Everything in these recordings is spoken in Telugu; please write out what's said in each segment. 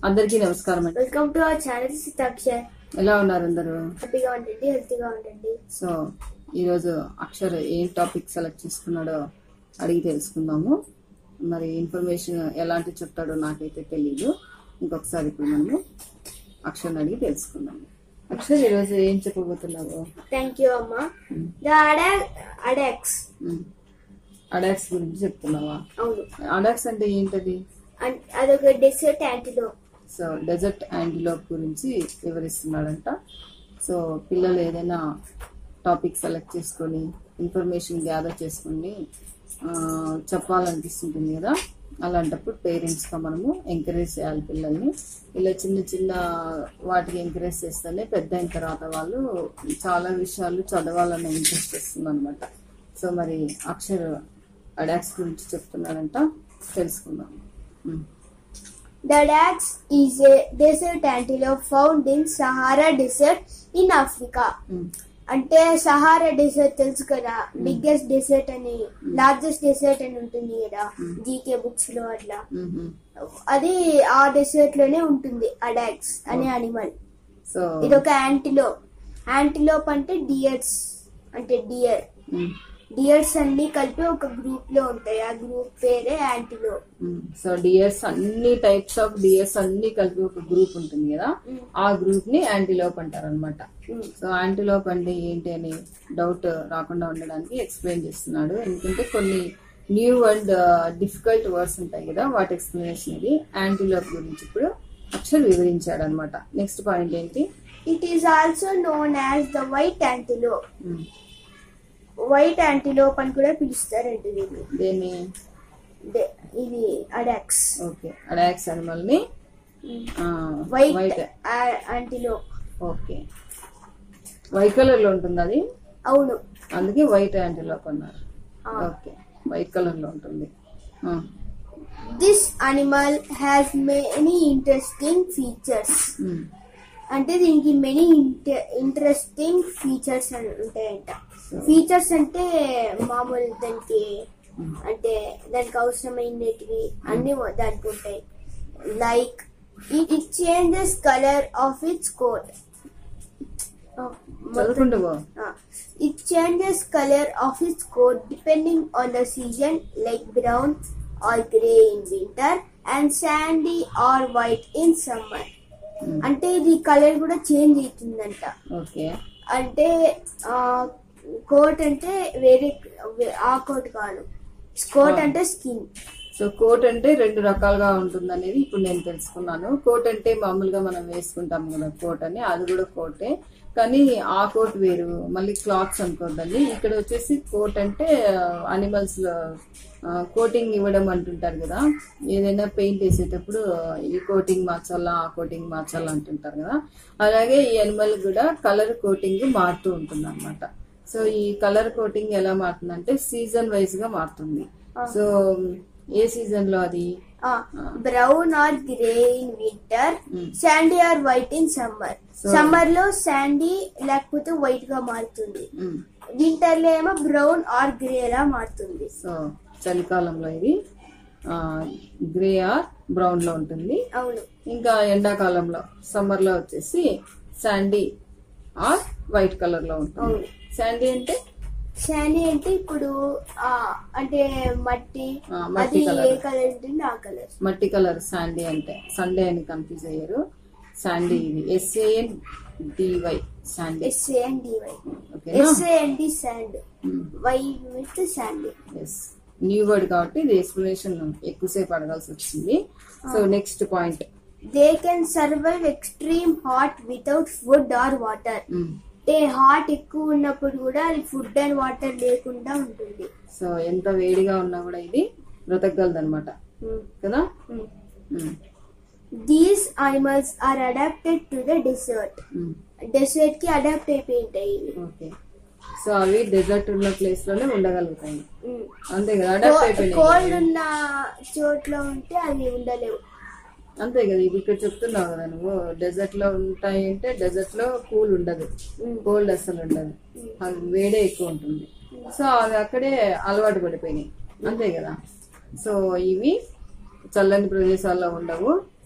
అందరికీ నమస్కారం అండి welcome to our channel Sitakshar ఎలా ఉన్నారు అందరూ హ్యాపీగా ఉండండి హెల్తీగా ఉండండి సో ఈరోజు అక్షర్ ఏం టాపిక్ సెలెక్ట్ చేసుకున్నాడో అడిగి తెలుసుకుందాము మరి ఇన్ఫర్మేషన్ ఎలాంటి చెప్తాడో నాకైతే తెలియదు ఇంకొకసారి ఇప్పుడు మనము అక్షర్ని అడిగి తెలుసుకుందాము అక్షర్ ఈరోజు ఏం చెప్పబోతున్నావు థ్యాంక్ యూ అమ్మ ద అడాక్స్ అడాక్స్ గురించి చెప్తున్నావా అవును అడాక్స్ అంటే ఏంటది అన్- అదొక డెసర్ట్ యాంటీలో సో డెజర్ట్ యాంటీలోప్ గురించి వివరిస్తున్నాడంట సో పిల్లలు ఏదైనా టాపిక్ సెలెక్ట్ చేసుకొని ఇన్ఫర్మేషన్ గ్యాదర్ చేసుకొని ఆ, చెప్పాలనిపిస్తుంటుంది కదా అలాంటప్పుడు పేరెంట్స్గా మనము ఎంకరేజ్ చేయాలి పిల్లల్ని ఇలా చిన్న చిన్న వాటికి ఎంకరేజ్ చేస్తేనే పెద్ద అయిన తర్వాత వాళ్ళు చాలా విషయాలు చదవాలన్న ఇంట్రెస్ట్ వస్తుంది అనమాట సో మరి అక్షర్ అడాక్స్ గురించి చెప్తున్నాడంట తెలుసుకుందాం ఉమ్. The dax is a desert antelope found in Sahara Desert in Africa. ఉమ్. అంటే సహారా డెసర్ట్ తెలుసు కదా బిగ్గెస్ట్ డెసర్ట్ అని లార్జెస్ట్ డెసర్ట్ అని ఉంటుంది కదా జీకే బుక్స్ లో అట్లా మ్మ్. అది ఆ డెసర్ట్ లోనే ఉంటుంది అడాక్స్ అనే అనిమల్ సో ఇది ఒక యాంటిలోప్ యాంటిలోప్ అంటే డియర్స్ అంటే డియర్ మ్మ్. డియర్స్ అన్ని కలిపి ఒక గ్రూప్ లో ఉంటాయి ఆ గ్రూప్ పేరే యాంటిలోప్ మ్మ్. సో డియర్స్ అన్ని టైప్స్ ఆఫ్ డియర్స్ అన్ని కలిపి ఒక గ్రూప్ ఉంటుంది కదా ఆ గ్రూప్ ని యాంటీలోప్ అంటారు అనమాట సో యాంటీలోప్ అంటే ఏంటి అని డౌట్ రాకుండా ఉండడానికి ఎక్స్ప్లెయిన్ చేస్తున్నాడు ఎందుకంటే కొన్ని న్యూ అండ్ డిఫికల్ట్ వర్డ్స్ ఉంటాయి కదా వాటి ఎక్స్ప్లెనేషన్ ఇది యాంటీలోప్ గురించి ఇప్పుడు అక్షర్ వివరించాడు అనమాట నెక్స్ట్ పాయింట్ ఏంటి it is also known as the white antelope hmm. White antelope అని కూడా పిలుస్తారంట దీన్ని దేన్ని దే- ఇది అడాక్స్ ఓకే అడాక్స్ అనిమల్ ని white white antelope okay white colour లో ఉంటుంది అది అవును అందుకే వైట్ యాంటీలోప్ అన్నారు ఆ. ఓకే వైట్ కలర్ లో ఉంటుంది ఆ. This animal has many interesting features hmm. అంటే దీనికి మెనీ ఇంట్రెస్టింగ్ ఫీచర్స్ అని ఉంటాయంట ఫీచర్స్ అంటే మామూలు దానికి అంటే దానికి అవసరమైనటివి అన్ని దానికి ఉంటాయి like it changes colour of its coat చదువుకుంటూ పో it changes colour of its coat depending on the season like brown or grey in winter and sandy or white in summer hmm. అంటే ఇది కలర్ కూడా చేంజ్ అవుతుందంట ఓకే అంటే కోట్ అంటే వేరే వే- ఆ కోట్ కాదు కోట్ ఆ. అంటే స్కిన్ సో కోట్ అంటే రెండు రకాలుగా ఉంటుంది అనేది ఇప్పుడు నేను తెలుసుకున్నాను కోట్ అంటే మామూలుగా మనం వేసుకుంటాం కదా కోట్ అని అది కూడా కోటే కానీ ఆ కోట్ వేరు మళ్ళీ క్లాత్స్ అనుకోద్దండి ఇక్కడ వచ్చేసి కోట్ అంటే అనిమల్స్ కోటింగ్ ఇవ్వడం అంటుంటారు కదా ఏదైనా పెయింట్ వేసేటప్పుడు ఈ కోటింగ్ మార్చాలా ఆ కోటింగ్ మార్చాలా అంటుంటారు కదా అలాగే ఈ అనిమల్ కూడా కలర్ కోటింగ్ మారుతూ ఉంటుంది అనమాట సో ఈ కలర్ కోటింగ్ ఎలా మారుతుందంటే సీజన్ వైజ్ గా మారుతుంది సో ఏ సీజన్ లో అది brown or grey in winter Hmm. Sandy or white in summer So- summer లో శాండీ లేకపోతే వైట్ గా మారుతుంది మ్మ్. వింటర్ లో ఏమో బ్రౌన్ ఆర్ గ్రే లా మారుతుంది సో చలికాలంలో ఇది గ్రే ఆర్ బ్రౌన్ లో ఉంటుంది అవును ఇంకా ఎండాకాలంలో సమ్మర్ లో వచ్చేసి శాండీ ఆర్ వైట్ కలర్ లో ఉంటుంది అవును. శాండీ అంటే శాండీ అంటే ఇప్పుడు ఆ అంటే మట్టి ఆ, మట్టి అది colour. ఏ కలర్ ఉంటుంది ఆ కలర్ మట్టి కలర్ శాండీ అంటే సండే అని కన్ఫ్యూజ్ అయ్యారు శాండీ ఇది S A N D Y sandy S A and D Y ఓకేనా S A and the sand y with sandy is new word కాబట్టి ఇది ఎక్స్ప్లెనేషన్ ఎక్కువసేపు అడగాల్సి వచ్చింది so next point they can survive extreme hot without food or water అంటే హాట్ ఎక్కువ ఉన్నప్పుడు కూడా అది ఫుడ్ అండ్ వాటర్ లేకుండా ఉంటుంది సో ఎంత వేడిగా ఉన్నా కూడా ఇది బ్రతకగలదు అనమాట కదా hmm. These animals are adapted to the desert hmm. Desert కి అడాప్ట్ అయిపోయి ఉంటాయి ఇవి ఓకే సో అవి డెజర్ట్ ఉన్న ప్లేస్ లోనే ఉండగలుగుతాయి అంతే కదా అడాప్ట్ కోల్డ్ అయిపోయినాయి ఉన్న చోట్ల ఉంటే అవి ఉండలేవు అంతే కదా ఇది ఇక్కడ చెప్తున్నావు కదా నువ్వు డెజర్ట్ లో ఉంటాయి అంటే డెజర్ట్ లో కూల్ ఉండదు కోల్డ్ అస్సలు ఉండదు అది వేడే ఎక్కువ ఉంటుంది సో అవి అక్కడే అలవాటు పడిపోయినాయి అంతే కదా సో ఇవి చల్లని ప్రదేశాల్లో ఉండవు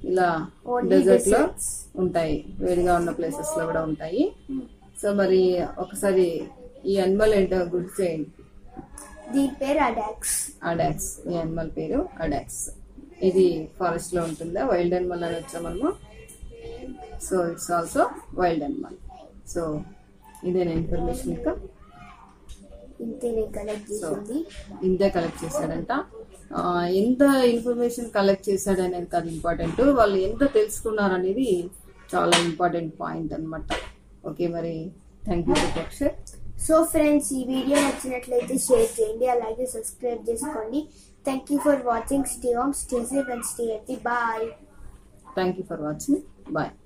ఇలా Only డెజర్ట్ లో deserts. ఉంటాయి వేడిగా ఉన్న ప్లేసెస్ లో కూడా ఉంటాయి సో మరి ఒకసారి ఈ అనిమల్ ఏంటో గుర్తు చేయండి దీని పేరు అడాక్స్ అడాక్స్ ఈ అనిమల్ పేరు అడాక్స్ ఇది ఫారెస్ట్ లో ఉంటుందా వైల్డ్ అనిమల్ అని వచ్చా మనము so it's also wild animal so ఇదేనా ఇన్ఫర్మేషన్ ఇంకా ఇంతే నేను కలెక్ట్ సో చేసింది ఇంతే కలెక్ట్ చేశాడంట ఆ, ఎంత ఇన్ఫర్మేషన్ కలెక్ట్ చేశాడు అనేది కాదు ఇంపార్టెంట్ వాళ్ళు ఎంత తెలుసుకున్నారు అనేది చాలా ఇంపార్టెంట్ పాయింట్ అన్నమాట ఓకే మరి thank you Akshar so friends ఈ వీడియో నచ్చినట్లయితే షేర్ చేయండి అలాగే సబ్స్క్రైబ్ చేసుకోండి thank you for watching stay home stay safe and stay healthy bye thank you for watching bye